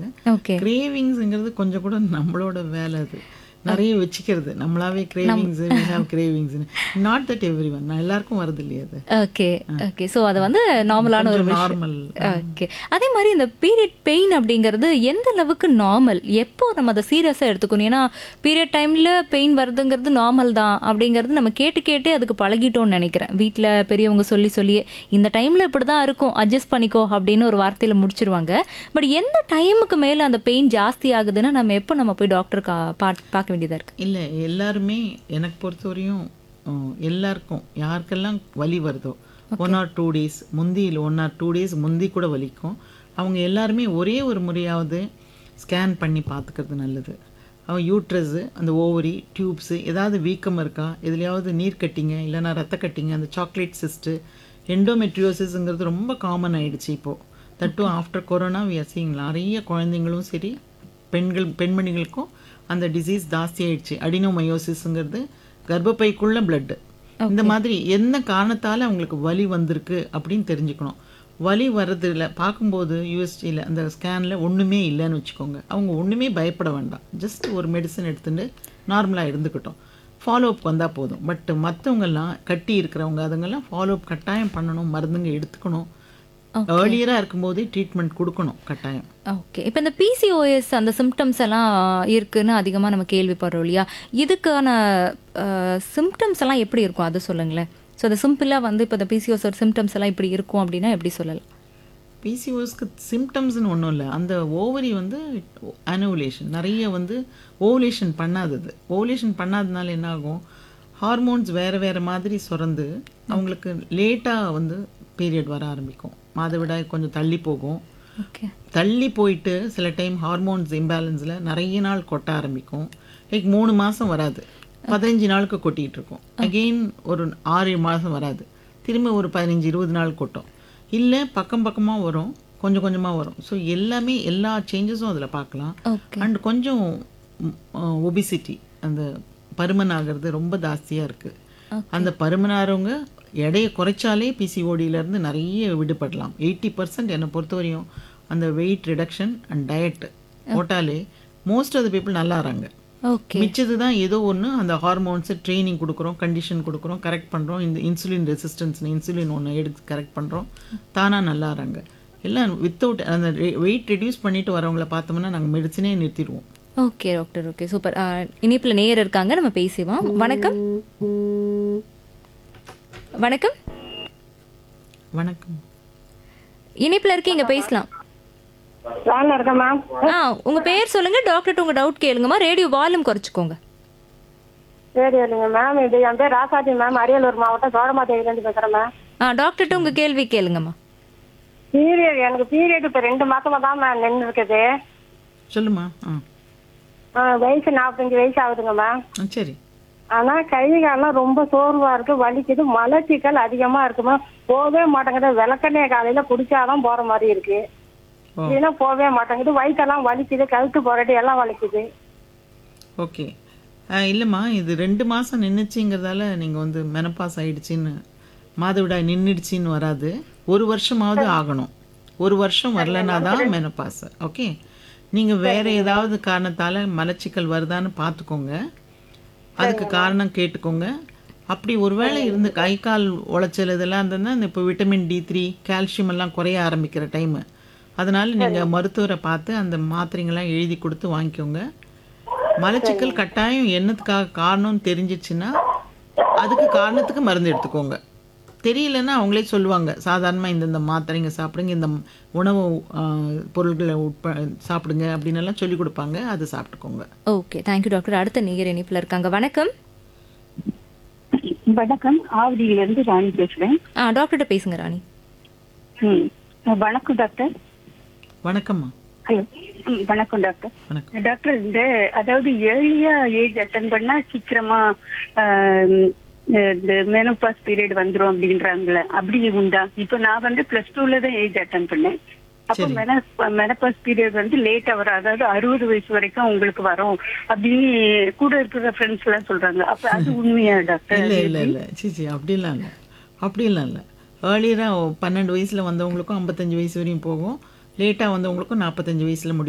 கிடையாது ஓகே கிரேவிங்ஸுங்கிறது கொஞ்சம் கூட நம்மளோட வேலை அது நிறைய வச்சுக்கிறது நம்மளாவே cravings we have cravings not that every one நான் எல்லாருக்கும் வருது இல்லையா அது ஓகே ஓகே ஸோ அது வந்து நார்மலான ஒரு விஷயம் நார்மல் ஓகே அதே மாதிரி இந்த பீரியட் பெயின் அப்படிங்கிறது எந்த அளவுக்கு நார்மல் எப்போ நம்ம அதை சீரியஸாக எடுத்துக்கணும் ஏன்னா பீரியட் டைமில் பெயின் வருதுங்கிறது நார்மல் தான் அப்படிங்கிறது நம்ம கேட்டு கேட்டே அதுக்கு பழகிட்டோம்னு நினைக்கிறேன் வீட்டில் பெரியவங்க சொல்லி சொல்லியே இந்த டைமில் இப்படி தான் இருக்கும் அட்ஜஸ்ட் பண்ணிக்கோ அப்படின்னு ஒரு வார்த்தையில் முடிச்சிருவாங்க பட் எந்த டைமுக்கு மேலே அந்த பெயின் ஜாஸ்தி ஆகுதுன்னா நம்ம எப்போ நம்ம போய் டாக்டர் பார்க்க வேண்டியதாக இருக்கு இல்லை எல்லாருமே எனக்கு பொறுத்தவரையும் அஹ், எல்லாருக்கும் யாருக்கெல்லாம் வலி வருதோ ஒன் ஆர் டூ டேஸ் முந்தி இல்லை ஒன் ஆர் டூ டேஸ் முந்தி கூட வலிக்கும் அவங்க எல்லாருமே ஒரே ஒரு முறையாவது ஸ்கேன் பண்ணி பார்த்துக்கிறது நல்லது அவன் யூட்ரஸு அந்த ஓவரி டியூப்ஸு ஏதாவது வீக்கம் இருக்கா எதுலையாவது நீர் கட்டிங்க இல்லைன்னா ரத்த கட்டிங்க அந்த சாக்லேட் சிஸ்ட்டு எண்டோமெட்ரியோசிஸ்ங்கிறது ரொம்ப காமன் ஆயிடுச்சு இப்போது தட்டும் after corona we are seeing நிறைய குழந்தைங்களும் சரி பெண்கள் பெண்மணிகளுக்கும் அந்த டிசீஸ் ஜாஸ்தி ஆயிடுச்சு அடினோமயோசிஸ்ங்கிறது கர்ப்பப்பைக்குள்ள பிளட்டு இந்த மாதிரி என்ன காரணத்தால் அவங்களுக்கு வலி வந்திருக்கு அப்படின்னு தெரிஞ்சுக்கணும் வலி வர்றதுல பார்க்கும்போது யூஎஸ்டியில் அந்த ஸ்கேனில் ஒன்றுமே இல்லைன்னு வச்சுக்கோங்க அவங்க ஒன்றுமே பயப்பட வேண்டாம் ஜஸ்ட் ஒரு மெடிசன் எடுத்துட்டு நார்மலாக இருந்துக்கிட்டோம் ஃபாலோஅப் வந்தால் போதும் பட் மற்றவங்கெல்லாம் கட்டி இருக்கிறவங்க அதுங்கெல்லாம் ஃபாலோஅப் கட்டாயம் பண்ணணும் மருந்துங்க எடுத்துக்கணும் ஏர்லியராக இருக்கும்போதே ட்ரீட்மெண்ட் கொடுக்கணும் கட்டாயம் ஓகே இப்போ இந்த பிசிஓஎஸ் அந்த சிம்டம்ஸ் எல்லாம் இருக்குன்னு அதிகமாக நம்ம கேள்விப்படுறோம் இல்லையா இதுக்கான சிம்டம்ஸ் எல்லாம் எப்படி இருக்கும் அது சொல்லுங்களேன் ஸோ அது சிம்பிளாக வந்து இப்போ இந்த பிசிஓஸ் சிம்டம்ஸ் எல்லாம் இப்படி இருக்கும் அப்படின்னா எப்படி சொல்லலாம் பிசிஓஸ்க்கு சிம்டம்ஸ்னு ஒன்றும் இல்லை அந்த ஓவரி வந்து அனோவுலேஷன் நிறைய வந்து ஓவுலேஷன் பண்ணாதது ஓவுலேஷன் பண்ணாததுனால என்ன ஆகும் ஹார்மோன்ஸ் வேறு வேறு மாதிரி சுரந்து அவங்களுக்கு லேட்டாக வந்து பீரியட் வர ஆரம்பிக்கும் மாதவிடாய் கொஞ்சம் தள்ளி போகும் ஓகே தள்ளி போயிட்டு சில டைம் ஹார்மோன்ஸ் இம்பேலன்ஸில் நிறைய நாள் கொட்ட ஆரம்பிக்கும் லைக் மூணு மாதம் வராது பதினஞ்சு நாளுக்கு கொட்டிகிட்டு இருக்கும் அகெயின் ஒரு ஆறு மாதம் வராது திரும்ப ஒரு பதினஞ்சு இருபது நாள் கொட்டும் இல்லை பக்கம் பக்கமாக வரும் கொஞ்சம் கொஞ்சமாக வரும் ஸோ எல்லாமே எல்லா சேஞ்சஸும் அதில் பார்க்கலாம் ஓகே அண்ட் கொஞ்சம் ஒபிசிட்டி அந்த பருமன் ஆகிறது ரொம்ப ஜாஸ்தியாக இருக்குது அந்த பருமனாரவங்க எடையை குறைச்சாலே பிசிஓடியிலேருந்து நிறைய விடுபடலாம் எயிட்டி பர்சன்ட் என்னை பொறுத்தவரையும் அந்த வெயிட் ரிடக்ஷன் அண்ட் டயட் போட்டாலே மோஸ்ட் ஆஃப் த பீப்புள் நல்லாறாங்க ஓகே மிச்சது தான் ஏதோ ஒன்று அந்த ஹார்மோன்ஸு ட்ரைனிங் கொடுக்குறோம் கண்டிஷன் கொடுக்குறோம் கரெக்ட் பண்ணுறோம் இந்த இன்சுலின் ரெசிஸ்டன்ஸ் இன்சுலின் ஒன்று எடுத்து கரெக்ட் பண்ணுறோம் தானாக நல்லாறாங்க எல்லாம் வித்தவுட் அந்த வெயிட் ரெடியூஸ் பண்ணிட்டு வரவங்கள பார்த்தோம்னா நாங்கள் மெடிசனே நிறுத்திடுவோம் ஓகே டாக்டர் ஓகே சூப்பர் இனிப்பில் நேயர் இருக்காங்க நம்ம பேசிடுவோம் வணக்கம் வணக்கம் வணக்கம் இனிப்பில் இருக்கீங்க பேசலாம் லைன்ல இருக்கேன் மேம் ஆ உங்க பேர் சொல்லுங்க டாக்டர்கிட்ட உங்க டவுட் கேளுங்கம்மா ரேடியோ வால்யூம் குறைச்சிக்கோங்க சரி இல்லைங்க மேம் இது என் பேர் ராசாஜி மேம் அரியலூர் மாவட்டம் சோழமாத்தேவிலேருந்து பேசுறேன் மேம் ஆ டாக்டர்கிட்ட உங்க கேள்வி கேளுங்கம்மா பீரியட் எனக்கு பீரியட் இப்போ ரெண்டு மாசமா தான் மேம் நின்று இருக்குது சொல்லுமா ஆ ஆ, வயசு நாற்பத்தஞ்சு வயசு ஆகுதுங்க மேம் ஆ, சரி ஆனா கை காலெல்லாம் ரொம்ப சோர்வா இருக்கு வலிக்குது மலச்சிக்கல் அதிகமா இருக்கு மேம் போகவே மாட்டேங்குது விளக்கெண்ணெய் காலையில குடிச்சாதான் போற மாதிரி இருக்கு ஓ இல்லைன்னா போகவே மாட்டேங்குது வயிற்றெல்லாம் வலிக்குது கழுத்து போராட்டி எல்லாம் வலிக்குது ஓகே இல்லைம்மா இது ரெண்டு மாதம் நின்றுச்சுங்கிறதால நீங்கள் வந்து மெனப்பாஸ் ஆயிடுச்சின்னு மாதவிடாய் நின்றுடுச்சின்னு வராது ஒரு வருஷமாவது ஆகணும் ஒரு வருஷம் வரலனா தான் மெனப்பாஸ் ஓகே நீங்கள் வேற ஏதாவது காரணத்தால் மலச்சிக்கல் வருதான்னு பார்த்துக்கோங்க அதுக்கு காரணம் கேட்டுக்கோங்க அப்படி ஒருவேளை இருந்து கை கால் உளைச்சல் இதெல்லாம் இருந்ததுன்னா இப்போ விட்டமின் டி த்ரீ கால்சியம் எல்லாம் குறைய ஆரம்பிக்கிற டைமு அதனால நீங்கள் மருத்துவரை பார்த்து அந்த மாத்திரைங்கள்லாம் எழுதி கொடுத்து வாங்கிக்கோங்க மலச்சிக்கல் கட்டாயம் என்னத்துக்காக காரணம்னு தெரிஞ்சிச்சுன்னா அதுக்கு காரணத்துக்கு மருந்து எடுத்துக்கோங்க தெரியலன்னா அவங்களே சொல்லுவாங்க சாதாரணமாக இந்தந்த மாத்திரைங்க சாப்பிடுங்க இந்த உணவு ஆ, பொருள்களை உட்ப சாப்பிடுங்க அப்படின்னு எல்லாம் சொல்லி கொடுப்பாங்க அதை சாப்பிட்டுக்கோங்க ஓகே தேங்க்யூ டாக்டர் அடுத்த நேயர் இனிப்பில் இருக்காங்க வணக்கம் வணக்கம் ஆவடியிலிருந்து ராணி பேசுறேன் ஆ டாக்டர்கிட்ட பேசுங்க ராணி ம். வணக்கம் டாக்டர் வணக்கம்மா ஹலோ ம், வணக்கம் டாக்டர் வணக்கம் டாக்டர் இந்த அதாவது ஏர்லியா ஏஜ் அட்டன் பண்ணா சீக்கிரமா ஆம், இந்த மெனோபாஸ் பீரியட் வந்துரும் அப்படின்றாங்களே அப்படி உண்டா இப்போ நான் வந்து பிளஸ் டூல தான் ஏஜ் அட்டன் பண்ணேன் அப்போ மெனபாஸ் பீரியட் வந்து லேட்டா வரும் அதாவது அறுபது வயசு வரைக்கும் உங்களுக்கு வரும் அப்படின்னு கூட இருக்கிற ஃப்ரெண்ட்ஸ் எல்லாம் சொல்றாங்க அப்ப அது உண்மையா டாக்டர் இல்லை இல்லை இல்லை சிச்சி அப்படிலாம் இல்லை அப்படிலாம் இல்லை ஏர்லியராக பன்னெண்டு வயசில் வந்தவங்களுக்கும் ஐம்பத்தஞ்சு வயசு வரையும் போகும் லேட்டாக வந்தவங்களுக்கும் நாற்பத்தஞ்சு வயசில் முடியும்